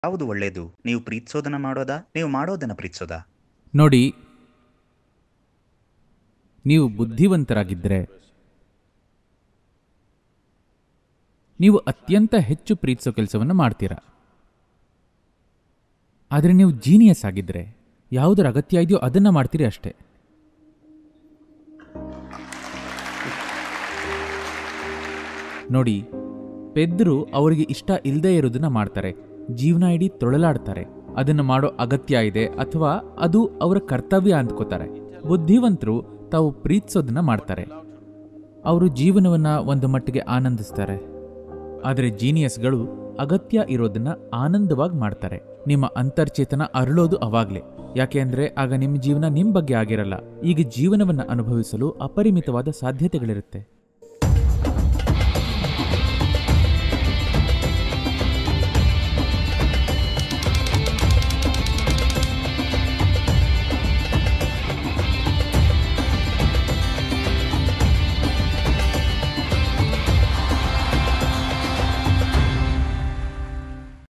ಯಾವುದು ಒಳ್ಳೆಯದು ನೀವು ಪ್ರೀತಿಸೋದನ್ನ ಮಾಡೋದಾ ನೀವು ಮಾಡೋದನ್ನ ಪ್ರೀತಿಸೋದಾ ನೋಡಿ ನೀವು ಬುದ್ಧಿವಂತರಾಗಿದ್ದರೆ ನೀವು ಅತ್ಯಂತ ಹೆಚ್ಚು ಪ್ರೀತಿಸೋ ಕೆಲಸವನ್ನು ಮಾಡ್ತೀರಾ ಆದರೆ ನೀವು ಜೀನಿಯಸ್ ಆಗಿದ್ದರೆ ಯಾವುದರ ಅಗತ್ಯ ಇದೆಯೋ ಅದನ್ನು ಮಾಡ್ತೀರಿ ಅಷ್ಟೇ ನೋಡಿ ಪೆದ್ರು ಅವರಿಗೆ ಇಷ್ಟ ಇಲ್ಲದೆ ಇರೋದನ್ನ ಮಾಡ್ತಾರೆ ಜೀವನ ಇಡೀ ತೊಳಲಾಡ್ತಾರೆ ಅದನ್ನು ಮಾಡೋ ಅಗತ್ಯ ಇದೆ ಅಥವಾ ಅದು ಅವರ ಕರ್ತವ್ಯ ಅಂದ್ಕೋತಾರೆ ಬುದ್ಧಿವಂತರು ತಾವು ಪ್ರೀತಿಸೋದನ್ನ ಮಾಡ್ತಾರೆ ಅವರು ಜೀವನವನ್ನ ಒಂದು ಮಟ್ಟಿಗೆ ಆನಂದಿಸ್ತಾರೆ ಆದರೆ ಜೀನಿಯಸ್ಗಳು ಅಗತ್ಯ ಇರೋದನ್ನ ಆನಂದವಾಗಿ ಮಾಡ್ತಾರೆ ನಿಮ್ಮ ಅಂತರ್ಚೇತನ ಅರಳೋದು ಅವಾಗ್ಲೇ ಯಾಕೆ ಅಂದ್ರೆ ಆಗ ನಿಮ್ಮ ಜೀವನ ನಿಮ್ ಬಗ್ಗೆ ಆಗಿರಲ್ಲ ಈಗ ಜೀವನವನ್ನ ಅನುಭವಿಸಲು ಅಪರಿಮಿತವಾದ ಸಾಧ್ಯತೆಗಳಿರುತ್ತೆ